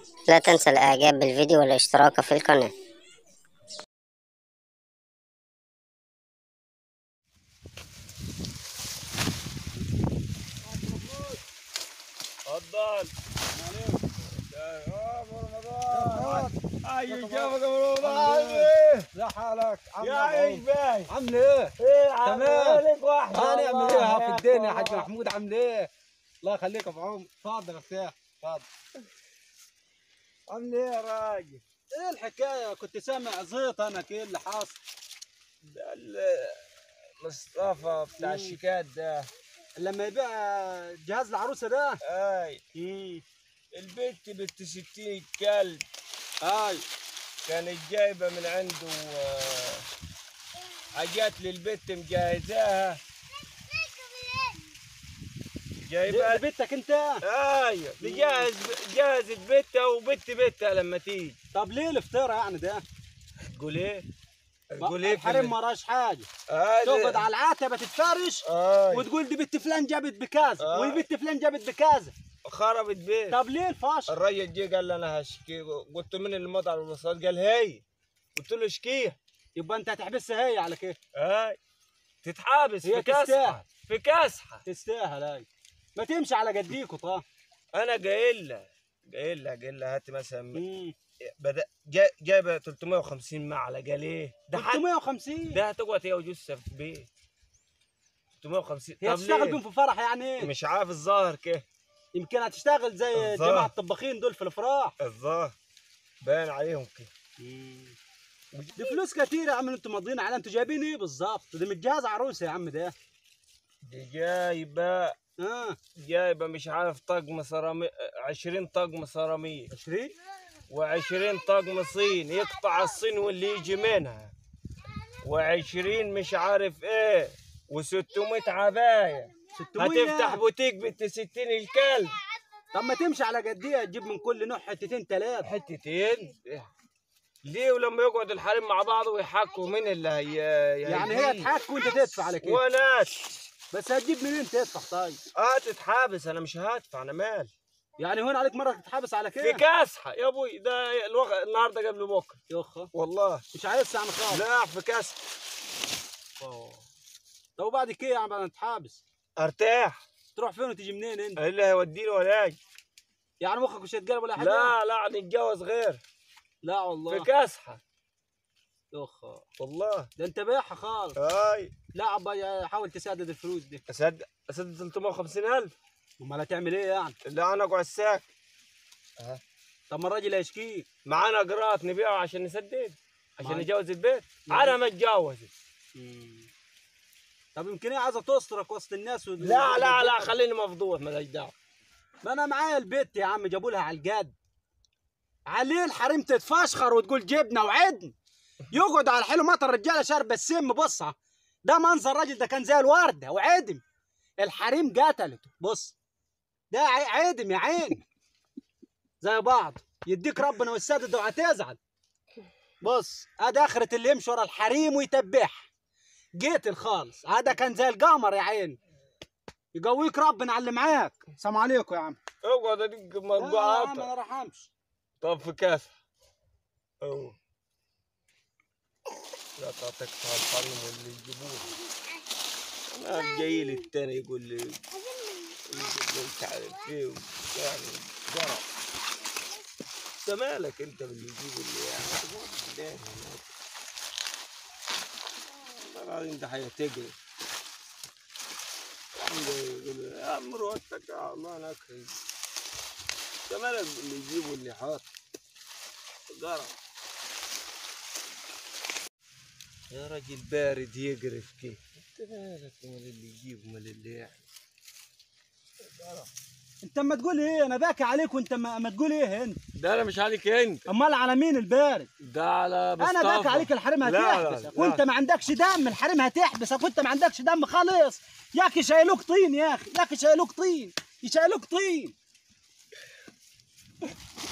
لا تنسى الاعجاب بالفيديو والاشتراك في القناة اتفضل يا رمضان اي كيفك يا رمضان لا حالك عامل يا عيش ايه باي عامل ايه ايه عم تمام. لك واحد انا اعمل ايه في الدنيا يا حاج محمود عامل ايه الله يخليك يا عم اتفضل يا فتاح اتفضل عامل ايه يا راجل ايه الحكايه كنت سامع زيط انا كده اللي حاصل ده ال- مصطفى بتاع مم. الشيكات ده لما يبيع جهاز العروسه ده اي البنت بنت ستين كلب اي كانت جايبه من عنده آه، حاجات للبنت مجهزاها جايبه بيتك انت ايوه بجهز جهزت بيتها وبنت بيتها لما تيجي طب ليه الفطيره يعني ده تقول ايه؟ تقول ايه في الحريم ال- ما راش حاجه آه، تقعد ده- على العتبه تتفرش آه، وتقول دي بنت فلان جابت بكذا آه. والبنت فلان جابت بكذا خربت بيت طب ليه الفاشل الراجل جه قال لي انا هشكي قلت من اللي مضى على الوصلات قال هي قلت له اشكيها يبقى انت هتحبسها هي على كده اي تتحابس هي في كاسحه تستاهل. في كاسحه تستاهل هاي ما تمشي على جديكوا طه انا قايل لها قايل لها قايل لها هات مثلا مم. بدا جا- جايبه 350 معلقه قال ايه؟ ده حد 350 ده هتقعد هي وجوزها في البيت 350 هي طب تشتغل ليه؟ بيهم في فرح يعني ايه؟ مش عارف الظاهر كده يمكن هتشتغل زي الظاهر. جماعه الطباخين دول في الافراح الظاهر باين عليهم كده دي فلوس كتير يا عم انتوا ماضيين على انتوا جايبين ايه بالظبط؟ ده متجهز عروسه يا عم ده دي جايبه اه جايبه مش عارف طقم سيراميك 20 طقم سيراميك 20 و20 طقم صين يقطع الصين واللي يجي منها و20 مش عارف ايه و600 عبايه 600 هتفتح بوتيك بنت 60 الكلب طب ما تمشي على جديه تجيب من كل نوع حتتين ثلاثه حتتين ليه ولما يقعد الحريم مع بعض ويحكوا مين اللي هي يعني هي تحك وانت تدفع على كده وناس بس هتجيب منين تدفع طيب؟ اه تتحابس انا مش هدفع انا مال يعني هون عليك مره تتحبس على في كده؟ كاسحه يا ابوي ده الوقت النهارده قبل بكره يخه والله مش عايز يعني خالص لا في كاسحه طب وبعد كده يعني بعد ما تتحابس ارتاح تروح فين وتيجي منين انت؟ إيه اللي هيوديني ولا أجي؟ يعني مخك مش هيتقلب ولا حاجه؟ لا لا نتجوز غير لا والله في كاسحه يخه والله ده انت بايعها خالص هاي لا عبا حاول تسدد الفلوس دي اسد اسد 350000 امال هتعمل ايه يعني؟ لا انا اقعد ساك طب ما الراجل هيشكيك معانا قراط نبيعه عشان نسدد عشان معاك. نجوز البيت معاك. انا ما اتجوزت طب يمكن هي عايزه تسترك وسط الناس و... لا لا لا خليني مفضوح مالهاش دعوه ما انا معايا البيت يا عم جابوا لها على الجد عليه الحريم تتفشخر وتقول جبنه وعدن يقعد على الحلو مطر الرجاله شاربه السم بصها ده منظر الراجل ده كان زي الورده وعدم الحريم قتلته بص ده ع- عدم يا عين زي بعض يديك ربنا والسدد وهتزعل بص ادي اخرة اللي يمشي ورا الحريم ويتبعها قتل خالص هذا كان زي القمر يا عين يقويك ربنا على اللي معاك سلام عليكم يا عم اقعد ادق لا يا عم مرقوعات انا راح امشي طب في كاسحه اوه لا تعطيك على الحريم اللي يجيبوه انا جاي لي التاني يقول لي يقول لي انت عارف ايه يعني جرى انت مالك انت باللي يجيبوا اللي يعني الراجل ده هيتجري يقول يا عم روحتك يا الله انا اكرم انت مالك باللي يجيبوا اللي حاط جرى يا راجل بارد يقرف كيف انت مالك مال اللي يجيب مال اللي يعني انت ما تقول ايه انا باكي عليك وانت ما, ما تقول ايه انت ده انا مش عليك انت امال على مين البارد ده على مصطفى انا باكي عليك الحريم لا، لا، هتحبسك لا. وانت ما عندكش دم الحريم هتحبسك وانت ما عندكش دم خالص يا اخي شايلوك طين يا اخي يا اخي شايلوك طين يشايلوك طين